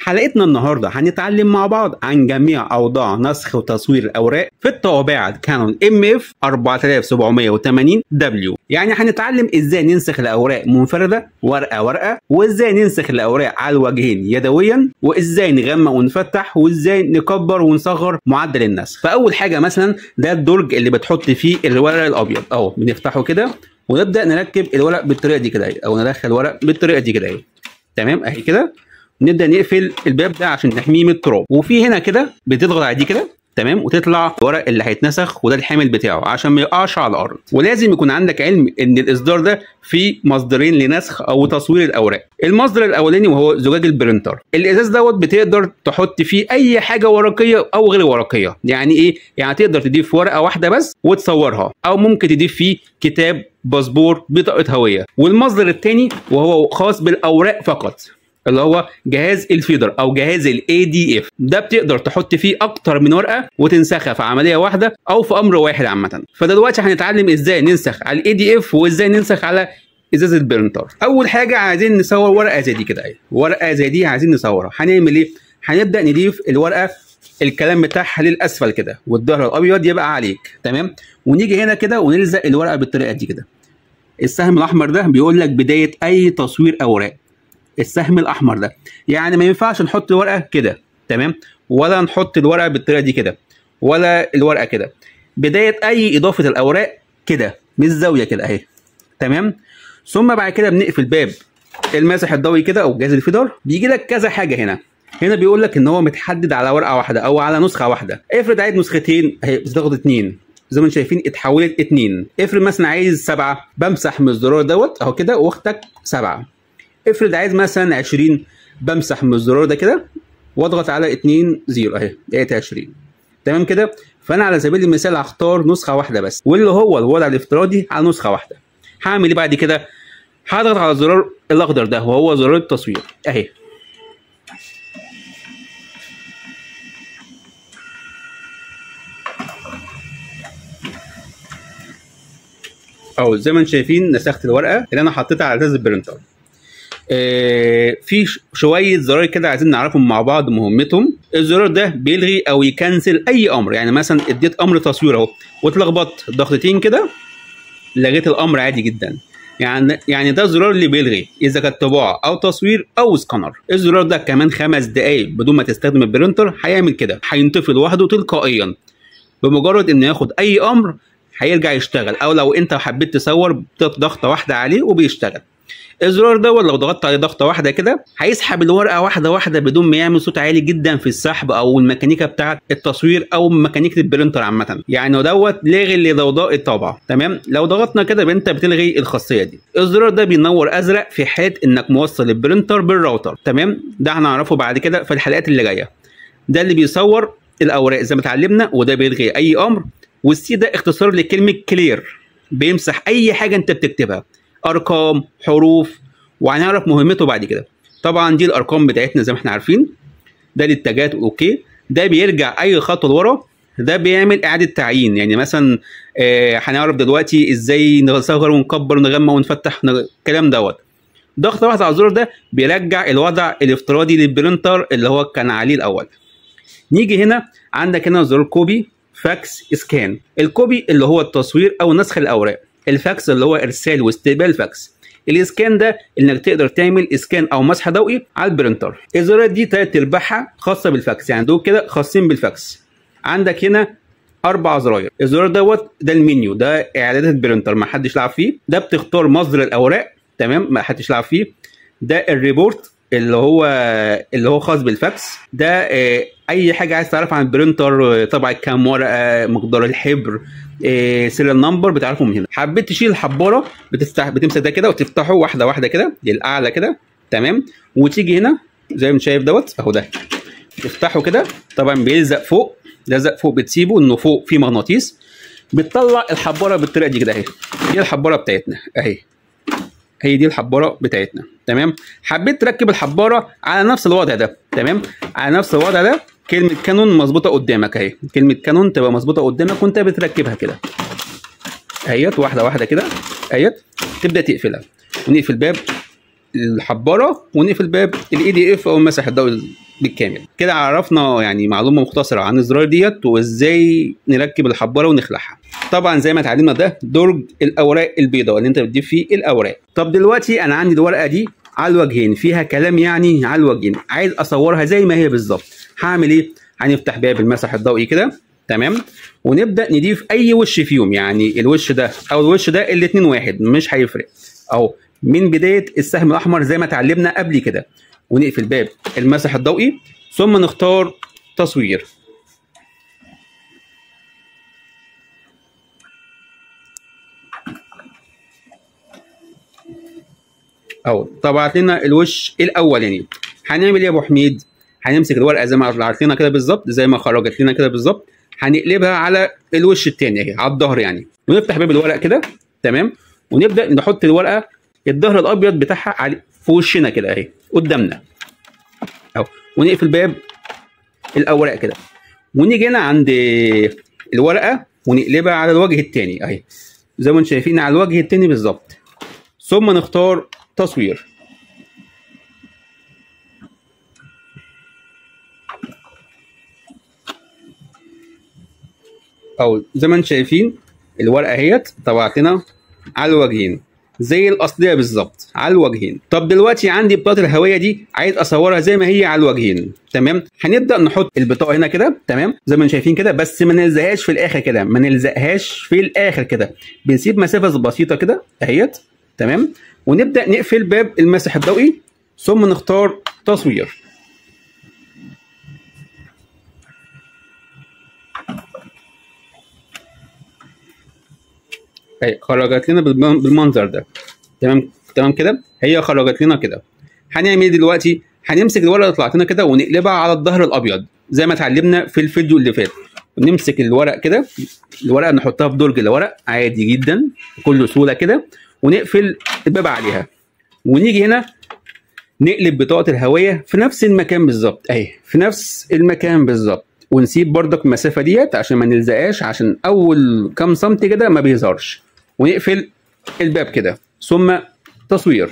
حلقتنا النهارده هنتعلم مع بعض عن جميع اوضاع نسخ وتصوير الاوراق في الطوابعه كانون ام اف 4780 دبليو يعني هنتعلم ازاي ننسخ الاوراق منفرده ورقه ورقه وازاي ننسخ الاوراق على الوجهين يدويا وازاي نغمق ونفتح وازاي نكبر ونصغر معدل النسخ فاول حاجه مثلا ده الدرج اللي بتحط فيه الورق الابيض اهو بنفتحه كده ونبدا نركب الورق بالطريقه دي كده اهي او ندخل ورق بالطريقه دي كده اهي تمام اهي كده نبدا نقفل الباب ده عشان نحميه من التراب وفي هنا كده بتضغط على دي كده تمام وتطلع الورق اللي هيتنسخ وده الحامل بتاعه عشان ما يقعش على الارض ولازم يكون عندك علم ان الاصدار ده فيه مصدرين لنسخ او تصوير الاوراق المصدر الاولاني وهو زجاج البرينتر الازاز دوت بتقدر تحط فيه اي حاجه ورقيه او غير ورقيه يعني ايه يعني تقدر تضيف ورقه واحده بس وتصورها او ممكن تضيف فيه كتاب باسبور بطاقه هويه والمصدر الثاني وهو خاص بالاوراق فقط اللي هو جهاز الفيدر او جهاز الاي دي اف ده بتقدر تحط فيه اكتر من ورقه وتنسخها في عمليه واحده او في امر واحد عامه فدلوقتي هنتعلم ازاي ننسخ على الاي دي اف وازاي ننسخ على ازاز البرنتر اول حاجه عايزين نصور ورقه زي دي كده اهي ورقه زي دي عايزين نصورها هنعمل ايه هنبدا نضيف الورقه الكلام بتاعها للاسفل كده والظهر الابيض يبقى عليك تمام ونيجي هنا كده ونلزق الورقه بالطريقه دي كده السهم الاحمر ده بيقول لك بدايه اي تصوير اوراق السهم الاحمر ده يعني ما ينفعش نحط الورقه كده تمام ولا نحط الورقه بالطريقه دي كده ولا الورقه كده بدايه اي اضافه الاوراق كده مش زاويه كده اهي تمام ثم بعد كده بنقفل باب المسح الضوئي كده او جهاز الفيدر بيجي لك كذا حاجه هنا هنا بيقول لك ان هو متحدد على ورقه واحده او على نسخه واحده افرض عايز نسختين اهي بتاخد اتنين زي ما انتم شايفين اتحولت اتنين افرض مثلا عايز سبعه بمسح من الزرار دوت اهو كده واختك سبعه افرض عايز مثلا 20 بمسح من الزرار ده كده واضغط على 2 0 اهي لقيت 20 تمام كده فانا على سبيل المثال هختار نسخه واحده بس واللي هو الوضع الافتراضي على نسخه واحده هعمل ايه بعد كده هضغط على الزرار الاخضر ده وهو زرار التصوير اهي اهو زي ما انتم شايفين نسخت الورقه اللي انا حطيتها على جهاز البرينتر آه في شويه زرار كده عايزين نعرفهم مع بعض مهمتهم الزرار ده بيلغي او يكنسل اي امر يعني مثلا اديت امر تصوير اهو واتلخبطت ضغطتين كده لغيت الامر عادي جدا يعني يعني ده الزرار اللي بيلغي اذا كانت طباعه او تصوير او سكانر الزرار ده كمان خمس دقائق بدون ما تستخدم البرينتر هيعمل كده هينطفي لوحده تلقائيا بمجرد انه ياخد اي امر هيرجع يشتغل او لو انت حبيت تصور ضغطه واحده عليه وبيشتغل الزرار ده لو ضغطت عليه ضغطه واحده كده هيسحب الورقه واحده واحده بدون ما يعمل صوت عالي جدا في السحب او الميكانيكا بتاعه التصوير او ميكانيكا البرينتر عامه يعني دوت لاغي لضوضاء الطابعه تمام لو ضغطنا كده يبقى انت بتلغي الخاصيه دي الزرار ده بينور ازرق في حاله انك موصل البرينتر بالراوتر تمام ده هنعرفه بعد كده في الحلقات اللي جايه ده اللي بيصور الاوراق زي ما اتعلمنا وده بيلغي اي امر والسي ده اختصار لكلمه كلير بيمسح اي حاجه انت بتكتبها ارقام حروف وهنعرف مهمته بعد كده طبعا دي الارقام بتاعتنا زي ما احنا عارفين ده للتاجات اوكي ده بيرجع اي خطوه لورا ده بيعمل اعاده تعيين يعني مثلا آه هنعرف دلوقتي ازاي نصغر ونكبر ونغمى ونفتح الكلام دوت ضغطه واحده على الزرار ده بيرجع الوضع الافتراضي للبرينتر اللي هو كان عليه الاول نيجي هنا عندك هنا زرار كوبي فاكس اسكان الكوبي اللي هو التصوير او نسخ الاوراق الفاكس اللي هو ارسال واستقبال فاكس الاسكان ده انك تقدر تعمل اسكان او مسح ضوئي على البرينتر الزرارات دي تلات ارباعها خاصه بالفاكس يعني دول كده خاصين بالفاكس عندك هنا اربع زراير الزرار دوت ده المنيو ده اعدادات البرينتر ما حدش لعب فيه ده بتختار مصدر الاوراق تمام ما حدش لعب فيه ده الريبورت اللي هو اللي هو خاص بالفاكس ده آه اي حاجه عايز تعرف عن البرينتر طبعا كام ورقه مقدار الحبر إيه سيريال نمبر بتعرفه من هنا حبيت تشيل الحباره بتفتح بتمسك ده كده وتفتحه واحده واحده كده للاعلى كده تمام وتيجي هنا زي ما انت شايف دوت اهو ده تفتحه كده طبعا بيلزق فوق لزق فوق بتسيبه انه فوق في مغناطيس بتطلع الحباره بالطريقه دي كده اهي دي الحباره بتاعتنا اهي هي دي الحباره بتاعتنا تمام حبيت تركب الحباره على نفس الوضع ده تمام على نفس الوضع ده كلمه كانون مظبوطه قدامك اهي كلمه كانون تبقى مظبوطه قدامك وانت بتركبها كده اهيت واحده واحده كده اهيت تبدا تقفلها ونقفل باب الحباره ونقفل باب الاي دي اف او المسح الضوئي بالكامل كده عرفنا يعني معلومه مختصره عن الزرار ديت وازاي نركب الحباره ونخلعها طبعا زي ما اتعلمنا ده درج الاوراق البيضاء اللي انت بتضيف فيه الاوراق طب دلوقتي انا عندي الورقه دي على الوجهين فيها كلام يعني على الوجهين عايز اصورها زي ما هي بالظبط هعمل ايه هنفتح باب المسح الضوئي كده تمام ونبدا نضيف اي وش فيهم يعني الوش ده او الوش ده الاثنين واحد مش هيفرق اهو من بدايه السهم الاحمر زي ما اتعلمنا قبل كده ونقفل باب المسح الضوئي ثم نختار تصوير اهو طبعت لنا الوش الاولاني هنعمل ايه يا ابو حميد هنمسك الورقه زي ما طلعت لنا كده بالظبط زي ما خرجت لنا كده بالظبط هنقلبها على الوش الثاني اهي على الظهر يعني ونفتح باب الورق كده تمام ونبدا نحط الورقه الظهر الابيض بتاعها على في وشنا كده اهي قدامنا اهو ونقفل باب الاوراق كده ونيجي هنا عند الورقه ونقلبها على الوجه الثاني اهي زي ما انتم شايفين على الوجه الثاني بالظبط ثم نختار تصوير او زي ما انتم شايفين الورقه اهيت طبعت لنا على الوجهين زي الاصليه بالظبط على الوجهين طب دلوقتي عندي بطاقه الهويه دي عايز اصورها زي ما هي على الوجهين تمام هنبدا نحط البطاقه هنا كده تمام زي ما انتم شايفين كده بس ما نلزقهاش في الاخر كده ما نلزقهاش في الاخر كده بنسيب مسافه بسيطه كده اهيت تمام ونبدا نقفل باب المسح الضوئي ثم نختار تصوير اهي خرجت لنا بالمنظر ده تمام تمام كده هي خرجت لنا كده هنعمل ايه دلوقتي هنمسك الورقه اللي طلعت لنا كده ونقلبها على الظهر الابيض زي ما اتعلمنا في الفيديو اللي فات نمسك الورق كده الورقه نحطها في درج الورق عادي جدا بكل سهوله كده ونقفل الباب عليها ونيجي هنا نقلب بطاقه الهويه في نفس المكان بالظبط اهي في نفس المكان بالظبط ونسيب بردك المسافه ديت عشان ما نلزقهاش عشان اول كام سنتي كده ما بيظهرش ونقفل الباب كده ثم تصوير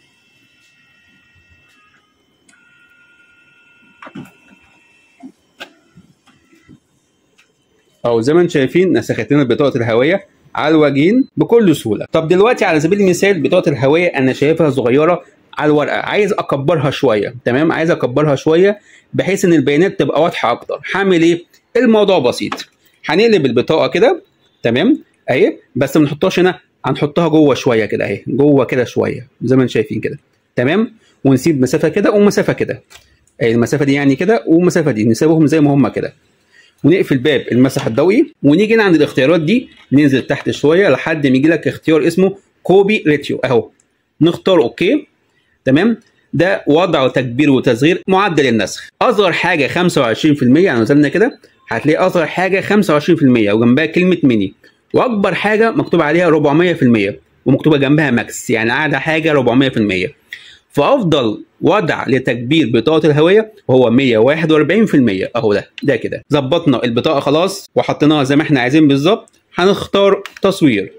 او زي ما انتم شايفين نسخت لنا بطاقه الهويه على الوجهين بكل سهوله طب دلوقتي على سبيل المثال بطاقه الهويه انا شايفها صغيره على الورقه عايز اكبرها شويه تمام عايز اكبرها شويه بحيث ان البيانات تبقى واضحه اكتر هعمل ايه الموضوع بسيط هنقلب البطاقه كده تمام اهي بس ما نحطهاش هنا هنحطها جوه شويه كده اهي جوه كده شويه زي ما انتم شايفين كده تمام ونسيب مسافه كده ومسافه كده اهي المسافه دي يعني كده والمسافه دي نسيبهم زي ما هم كده ونقفل باب المسح الضوئي ونيجي عند الاختيارات دي ننزل تحت شويه لحد ما يجي لك اختيار اسمه كوبي ريتيو اهو نختار اوكي تمام ده وضع وتكبير وتصغير معدل النسخ اصغر حاجه 25% يعني نزلنا كده هتلاقي اصغر حاجه 25% وجنبها كلمه ميني واكبر حاجه مكتوب عليها 400% ومكتوبه جنبها ماكس يعني اعلى حاجه 400% فافضل وضع لتكبير بطاقه الهويه هو 141% اهو ده ده كده ظبطنا البطاقه خلاص وحطيناها زي ما احنا عايزين بالظبط هنختار تصوير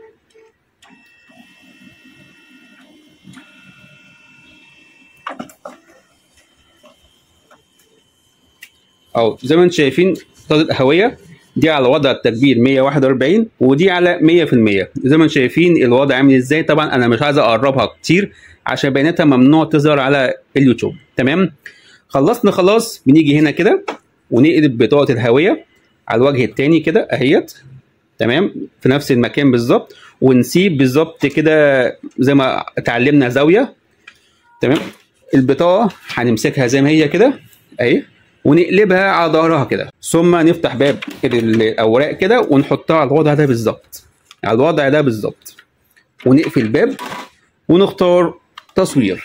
اهو زي ما انتم شايفين بطاقه هويه دي على وضع التكبير 141 ودي على 100% زي ما انتم شايفين الوضع عامل ازاي طبعا انا مش عايز اقربها كتير عشان بياناتها ممنوع تظهر على اليوتيوب تمام خلصنا خلاص بنيجي هنا كده ونقلب بطاقه الهويه على الوجه التاني كده اهيت تمام في نفس المكان بالظبط ونسيب بالظبط كده زي ما اتعلمنا زاويه تمام البطاقه هنمسكها زي ما هي كده اهي ونقلبها على ظهرها كده ثم نفتح باب الاوراق كده ونحطها على الوضع ده بالظبط على الوضع ده بالظبط ونقفل الباب ونختار تصوير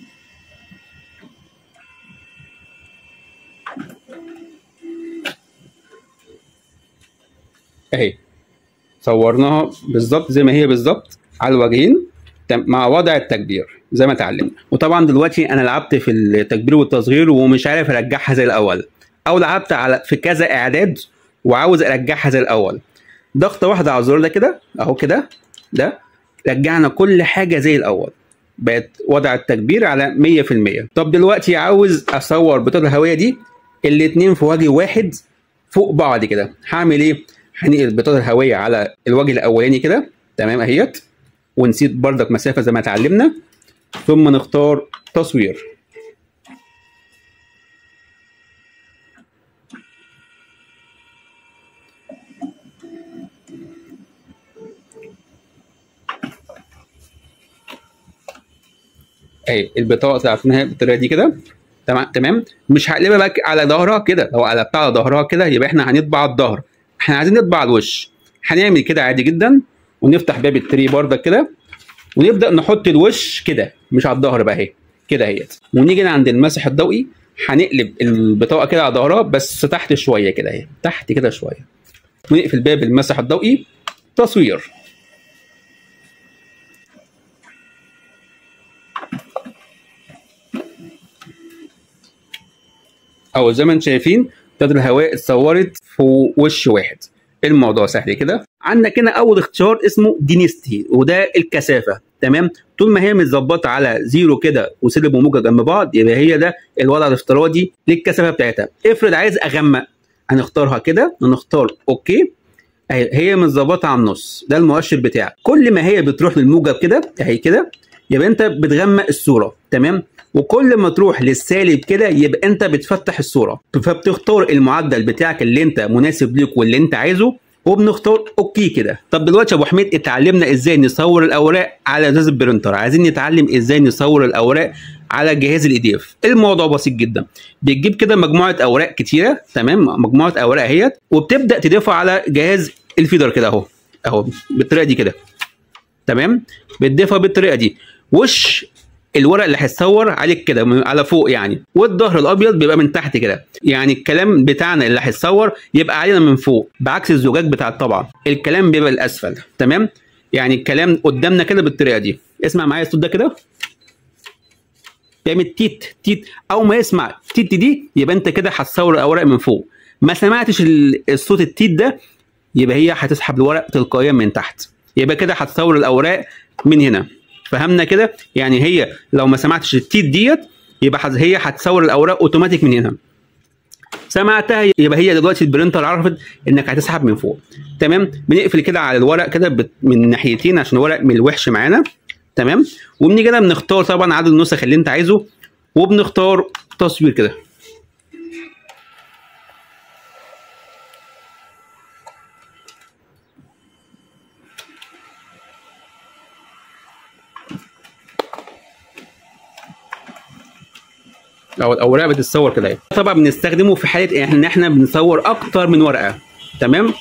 اهي صورناها بالظبط زي ما هي بالظبط على الوجهين مع وضع التكبير زي ما اتعلمنا وطبعا دلوقتي انا لعبت في التكبير والتصغير ومش عارف ارجعها زي الاول او لعبت على في كذا اعداد وعاوز ارجعها زي الاول ضغطه واحده على الزرار ده كده اهو كده ده رجعنا كل حاجه زي الاول بقت وضع التكبير على 100% طب دلوقتي عاوز اصور بطاقه الهويه دي الاتنين في وجه واحد فوق بعض كده هعمل ايه هنقل بطاقه الهويه على الوجه الاولاني كده تمام اهيت ونسيب بردك مسافه زي ما اتعلمنا ثم نختار تصوير اهي البطاقه تعرفينها بالطريقه دي كده تمام تمام مش هقلبها بقى على ظهرها كده لو قلبتها على ظهرها كده يبقى احنا هنطبع الظهر احنا عايزين نطبع الوش هنعمل كده عادي جدا ونفتح باب التري بردك كده ونبدا نحط الوش كده مش على الظهر بقى اهي كده اهيت ونيجي عند المسح الضوئي هنقلب البطاقه كده على ظهرها بس تحت شويه كده اهي تحت كده شويه ونقفل باب المسح الضوئي تصوير او زي ما انتم شايفين تدر الهواء اتصورت في وش واحد الموضوع سهل كده عندك هنا اول اختيار اسمه دينيستي وده الكثافه تمام طول ما هي متظبطه على زيرو كده وسلب وموجه جنب بعض يبقى هي ده الوضع الافتراضي للكثافه بتاعتها افرض عايز اغمق هنختارها كده ونختار اوكي اهي هي متظبطه على النص ده المؤشر بتاعك كل ما هي بتروح للموجب كده اهي كده يبقى انت بتغمق الصوره تمام وكل ما تروح للسالب كده يبقى انت بتفتح الصوره فبتختار المعدل بتاعك اللي انت مناسب ليك واللي انت عايزه وبنختار اوكي كده طب دلوقتي يا ابو حميد اتعلمنا ازاي نصور الاوراق على جهاز البرينتر عايزين نتعلم ازاي نصور الاوراق على جهاز الاي دي اف الموضوع بسيط جدا بتجيب كده مجموعه اوراق كتيره تمام مجموعه اوراق اهيت وبتبدا تضيفها على جهاز الفيدر كده اهو اهو بالطريقه دي كده تمام بتضيفها بالطريقه دي وش الورق اللي هيتصور عليك كده على فوق يعني والظهر الابيض بيبقى من تحت كده يعني الكلام بتاعنا اللي هيتصور يبقى علينا من فوق بعكس الزجاج بتاع الطبعه الكلام بيبقى الاسفل تمام يعني الكلام قدامنا كده بالطريقه دي اسمع معايا الصوت ده كده بيعمل تيت تيت اول ما يسمع تيت دي يبقى انت كده هتصور الاوراق من فوق ما سمعتش الصوت التيت ده يبقى هي هتسحب الورق تلقائيا من تحت يبقى كده هتصور الاوراق من هنا فهمنا كده يعني هي لو ما سمعتش التيت ديت يبقى هي هتصور الاوراق اوتوماتيك من هنا سمعتها يبقى هي دلوقتي البرينتر عرفت انك هتسحب من فوق تمام بنقفل كده على الورق كده من ناحيتين عشان الورق من الوحش معانا تمام وبنيجي كده بنختار طبعا عدد النسخ اللي انت عايزه وبنختار تصوير كده او الاوراق بتتصور كده طبعا بنستخدمه في حاله ان احنا بنصور اكتر من ورقه تمام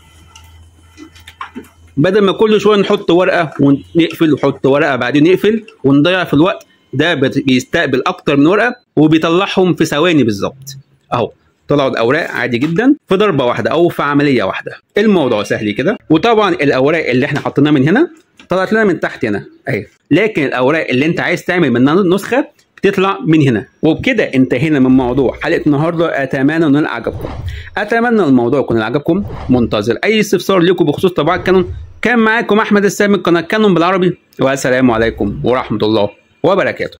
بدل ما كل شويه نحط ورقه ونقفل ونحط ورقه بعدين نقفل ونضيع في الوقت ده بيستقبل اكتر من ورقه وبيطلعهم في ثواني بالظبط اهو طلعوا الاوراق عادي جدا في ضربه واحده او في عمليه واحده الموضوع سهل كده وطبعا الاوراق اللي احنا حطيناها من هنا طلعت لنا من تحت هنا اهي لكن الاوراق اللي انت عايز تعمل منها نسخه تطلع من هنا وبكده انتهينا من موضوع حلقه النهارده اتمنى ان عجبكم اتمنى الموضوع يكون عجبكم منتظر اي استفسار لكم بخصوص طباعه كانون كان معاكم احمد السامي قناه كانون بالعربي والسلام عليكم ورحمه الله وبركاته